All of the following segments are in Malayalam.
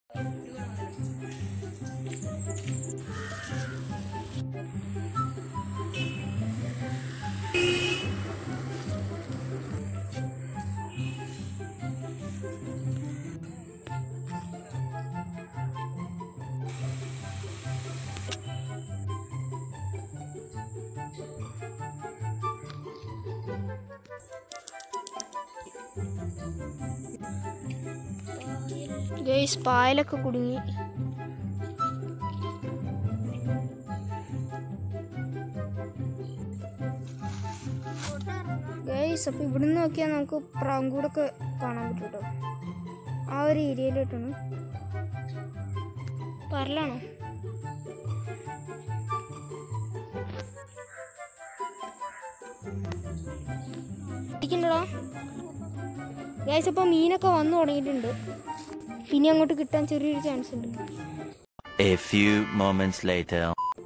ഗൈസ് പായലൊക്കെ കുടുങ്ങി ഗൈസ് അപ്പോൾ ഇവിടുന്ന് നോക്കിയാൽ നമുക്ക് പ്രാങ്കൂടൊക്കെ കാണാൻ പറ്റും കേട്ടോ ആ ഒരു ഏരിയയിലോട്ടാണ് പറലാണോ ഇരിക്കണ്ടടാ ഗൈസ് അപ്പോൾ മീനൊക്കെ വന്നു തുടങ്ങിയിട്ടുണ്ട് പിന്നെ അങ്ങോട്ട് കിട്ടാൻ ചെറിയൊരു ചാൻസ് ഉണ്ട് A few moments later.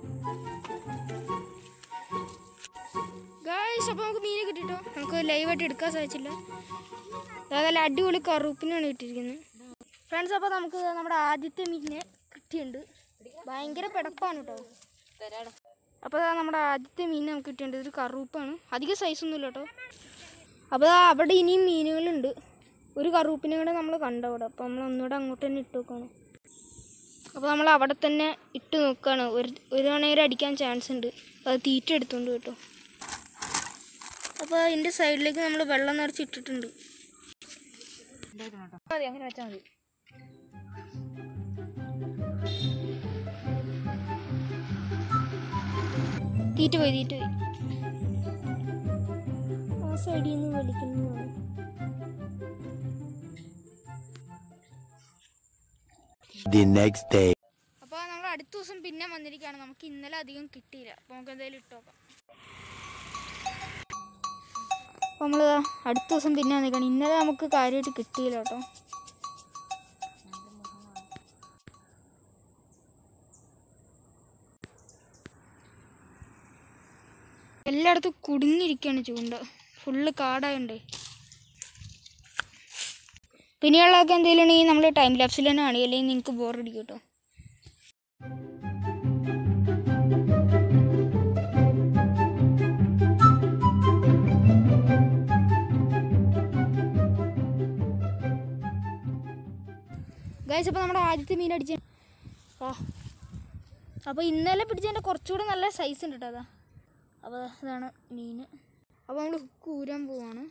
Guys അപ്പോൾ നമുക്ക് മീനെ കിട്ടിട്ടോ നമുക്ക് ലൈവായിട്ട് എടുക്കാൻ സാധിച്ചില്ല അതല്ല അടിപൊളി കറുപ്പിനാണ് കിട്ടിയിരിക്കുന്നത് ഫ്രണ്ട്സ് അപ്പോൾ നമുക്ക് നമ്മുടെ ആദ്യത്തെ മീനിനെ കിട്ടിയിട്ടുണ്ട് ഭയങ്കര പിടപ്പാണ് കേട്ടോ അപ്പോൾ ദാ നമ്മുടെ ആദ്യത്തെ മീൻ നമുക്ക് കിട്ടിയിട്ടുണ്ട് ഇതൊരു കറുപ്പാണ് അധികം സൈസൊന്നുമില്ല കേട്ടോ അപ്പോൾ ദാ അവിടെ ഇനിയും മീനുകളുണ്ട് ഒരു കറുപ്പിനെ കൂടെ നമ്മൾ കണ്ട അവിടെ അപ്പോൾ നമ്മൾ ഒന്നുകൂടെ അങ്ങോട്ട് തന്നെ ഇട്ട് നോക്കണം അപ്പോൾ നമ്മൾ അവിടെ തന്നെ ഇട്ട് നോക്കുകയാണ് ഒരു ഒരു മണിവരെ അടിക്കാൻ ചാൻസ് ഉണ്ട് അത് തീറ്റ എടുത്തുകൊണ്ട് കേട്ടോ അപ്പോൾ അതിൻ്റെ സൈഡിലേക്ക് നമ്മൾ വെള്ളം നിറച്ച് ഇട്ടിട്ടുണ്ട് മതി അങ്ങനെ വെച്ചാൽ മതി തീറ്റ പോയി തീറ്റ പോയി ആ സൈഡിൽ നിന്ന് വലിക്കുന്നതാണ് The next day. അപ്പോൾ നമ്മൾ അടുത്ത ദിവസം പിന്നെ വന്നിരിക്കുകയാണ് നമുക്ക് ഇന്നലെ അധികം കിട്ടിയില്ല അപ്പോൾ നമുക്ക് എന്തായാലും ഇട്ട് നോക്കാം അപ്പോൾ നമ്മൾ അടുത്ത ദിവസം പിന്നെ വന്നിരിക്കുകയാണ് ഇന്നലെ നമുക്ക് കാര്യമായിട്ട് കിട്ടിയില്ല കേട്ടോ എല്ലായിടത്തും കുടുങ്ങിയിരിക്കുകയാണ് ചൂണ്ട ഫുള്ള് കാടായോണ്ടേ പിന്നെയുള്ളതൊക്കെ എന്തെങ്കിലും ഉണ്ടെങ്കിൽ നമ്മൾ ടൈം ലാപ്സിൽ തന്നെ കാണുക അല്ലെങ്കിൽ നിങ്ങൾക്ക് ബോറടിക്കും കേട്ടോ ഗൈസ് അപ്പോൾ നമ്മുടെ ആദ്യത്തെ മീൻ അടിച്ച ആ അപ്പോൾ ഇന്നലെ പിടിച്ചതിൻ്റെ കുറച്ചുകൂടെ നല്ല സൈസ് ഉണ്ട് കേട്ടോ അതാ അപ്പോൾ ഇതാണ് മീൻ അപ്പോൾ നമ്മൾ ഹുക്ക് ഊരാൻ പോവാണ്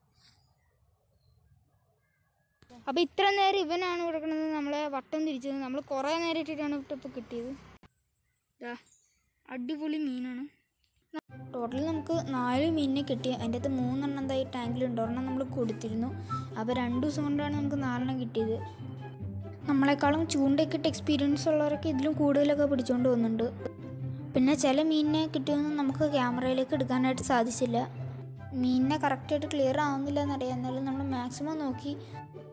അപ്പോൾ ഇത്ര നേരം ഇവനാണ് കൊടുക്കുന്നത് നമ്മളെ വട്ടം തിരിച്ചത് നമ്മൾ കുറേ നേരം ഇട്ടിട്ടാണ് ഇപ്പോൾ കിട്ടിയത് ഇതാ അടിപൊളി മീനാണ് ടോട്ടൽ നമുക്ക് നാല് മീനിനെ കിട്ടി അതിൻ്റെ അകത്ത് മൂന്നെണ്ണം എന്താ ഈ ടാങ്കിലുണ്ട് ഒരെണ്ണം നമ്മൾ കൊടുത്തിരുന്നു അപ്പോൾ രണ്ട് ദിവസം കൊണ്ടാണ് നമുക്ക് നാലെണ്ണം കിട്ടിയത് നമ്മളെക്കാളും ചൂണ്ടയൊക്കെ ഇട്ട് എക്സ്പീരിയൻസ് ഉള്ളവരൊക്കെ ഇതിലും കൂടുതലൊക്കെ പിടിച്ചുകൊണ്ട് പോകുന്നുണ്ട് പിന്നെ ചില മീനിനെ കിട്ടിയൊന്നും നമുക്ക് ക്യാമറയിലേക്ക് എടുക്കാനായിട്ട് സാധിച്ചില്ല മീനിനെ കറക്റ്റായിട്ട് ക്ലിയർ ആവുന്നില്ല എന്നറിയാം എന്നാലും നമ്മൾ മാക്സിമം നോക്കി